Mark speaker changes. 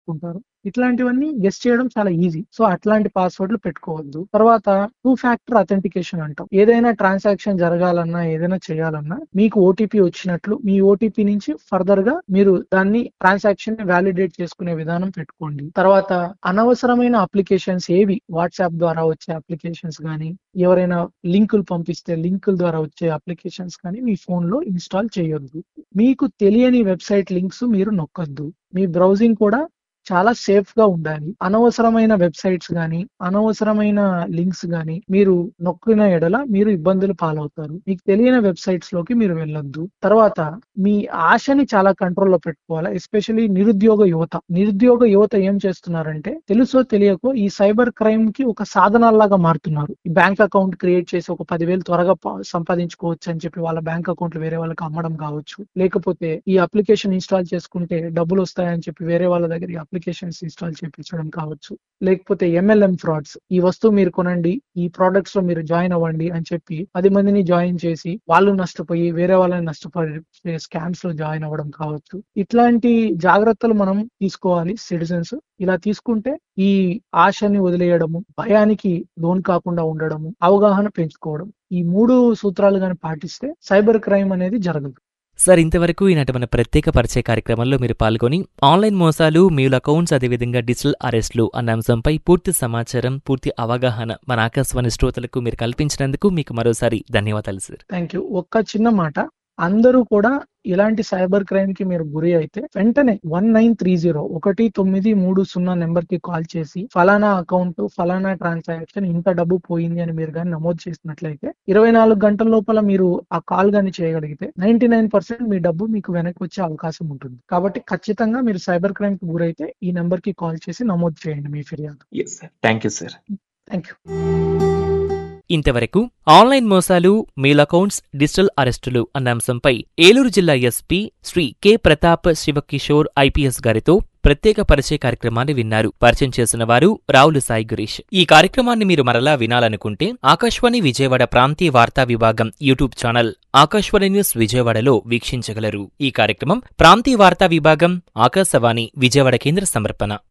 Speaker 1: చెప్పుకుంటారు ఇట్లాంటివన్నీ గెస్ చేయడం చాలా ఈజీ సో అట్లాంటి పాస్వర్డ్లు పెట్టుకోవద్దు తర్వాత టూ ఫ్యాక్టర్ అథెంటికేషన్ అంటాం ఏదైనా ట్రాన్సాక్షన్ జరగాలన్నా ఏదైనా చేయాలన్నా మీకు ఓటీపీ వచ్చినట్లు మీ ఓటీపీ నుంచి ఫర్దర్ గా మీరు దాన్ని ట్రాన్సాక్షన్ ని వ్యాలిడేట్ చేసుకునే విధానం పెట్టుకోండి తర్వాత అనవసరమైన అప్లికేషన్స్ ఏవి వాట్సాప్ ద్వారా వచ్చే అప్లికేషన్స్ కానీ ఎవరైనా లింకులు పంపిస్తే లింకుల ద్వారా వచ్చే అప్లికేషన్స్ కానీ మీ ఫోన్ లో ఇన్స్టాల్ చేయొద్దు మీకు తెలియని వెబ్సైట్ లింక్స్ మీరు నొక్కొద్దు మీ బ్రౌజింగ్ కూడా చాలా సేఫ్ గా ఉండాలి అనవసరమైన వెబ్సైట్స్ కానీ అనవసరమైన లింక్స్ కానీ మీరు నొక్కిన ఎడల మీరు ఇబ్బందులు పాలవుతారు మీకు తెలియని వెబ్సైట్స్ లోకి మీరు వెళ్ళొద్దు తర్వాత మీ ఆశని చాలా కంట్రోల్లో పెట్టుకోవాలి ఎస్పెషల్లీ నిరుద్యోగ యువత నిరుద్యోగ యువత ఏం చేస్తున్నారంటే తెలుసో తెలియకో ఈ సైబర్ క్రైమ్ కి ఒక సాధనాల్లాగా మారుతున్నారు ఈ బ్యాంక్ అకౌంట్ క్రియేట్ చేసి ఒక పదివేలు త్వరగా ప- సంపాదించుకోవచ్చు అని చెప్పి వాళ్ళ బ్యాంక్ అకౌంట్లు వేరే వాళ్ళకి అమ్మడం కావచ్చు లేకపోతే ఈ అప్లికేషన్ ఇన్స్టాల్ చేసుకుంటే డబ్బులు వస్తాయని చెప్పి వేరే వాళ్ళ దగ్గర ఈ అప్లికేషన్స్ ఇన్స్టాల్ చేయించడం కావచ్చు లేకపోతే ఎంఎల్ఎం ఫ్రాడ్స్ ఈ వస్తువు మీరు కొనండి ఈ ప్రొడక్ట్స్ లో మీరు జాయిన్ అవ్వండి అని చెప్పి పది మందిని జాయిన్ చేసి వాళ్ళు నష్టపోయి వేరే వాళ్ళని నష్టపోయి స్కామ్స్ లో జాయిన్ అవ్వడం కావచ్చు ఇట్లాంటి జాగ్రత్తలు మనం తీసుకోవాలి సిటిజన్స్ ఇలా తీసుకుంటే ఈ ఆశని వదిలేయడము భయానికి లోన్ కాకుండా ఉండడము అవగాహన పెంచుకోవడం ఈ మూడు సూత్రాలు కానీ పాటిస్తే సైబర్ క్రైమ్ అనేది జరగదు
Speaker 2: సార్ ఇంతవరకు ఈనాటి మన ప్రత్యేక పరిచయ కార్యక్రమంలో మీరు పాల్గొని ఆన్లైన్ మోసాలు మెయిల్ అకౌంట్స్ అదేవిధంగా డిజిటల్ అరెస్టులు అన్న అంశంపై పూర్తి సమాచారం పూర్తి అవగాహన మన ఆకాశవాణి శ్రోతలకు మీరు కల్పించినందుకు మీకు మరోసారి ధన్యవాదాలు సార్
Speaker 1: థ్యాంక్ యూ ఒక్క చిన్న మాట అందరూ కూడా ఇలాంటి సైబర్ క్రైమ్ కి మీరు గురి అయితే వెంటనే వన్ నైన్ త్రీ జీరో ఒకటి తొమ్మిది మూడు సున్నా నెంబర్ కి కాల్ చేసి ఫలానా అకౌంట్ ఫలానా ట్రాన్సాక్షన్ ఇంత డబ్బు పోయింది అని మీరు కానీ నమోదు చేసినట్లయితే ఇరవై నాలుగు గంటల లోపల మీరు ఆ కాల్ గాని చేయగలిగితే నైన్టీ నైన్ పర్సెంట్ మీ డబ్బు మీకు వెనక్కి వచ్చే అవకాశం ఉంటుంది కాబట్టి ఖచ్చితంగా మీరు సైబర్ క్రైమ్ కి గురైతే ఈ నెంబర్ కి కాల్ చేసి నమోదు చేయండి మీ ఫిర్యాదు
Speaker 3: yes sir thank you sir
Speaker 1: thank you
Speaker 2: ఇంతవరకు ఆన్లైన్ మోసాలు మెయిల్ అకౌంట్స్ డిజిటల్ అరెస్టులు అన్న అంశంపై ఏలూరు జిల్లా SP Shri K Pratap Shivakishore IPS గారితో ప్రత్యేక పరిచయ కార్యక్రమాన్ని విన్నారు పరిచయం చేసిన వారు రావులు సాయి గురీష్ ఈ కార్యక్రమాన్ని మీరు మరలా వినాలనుకుంటే ఆకాశవాణి విజయవాడ ప్రాంతీయ వార్తా విభాగం యూట్యూబ్ ఛానల్ ఆకాశవాణి న్యూస్ విజయవాడలో వీక్షించగలరు ఈ కార్యక్రమం ప్రాంతీయ వార్తా విభాగం ఆకాశవాణి విజయవాడ కేంద్ర సమర్పణ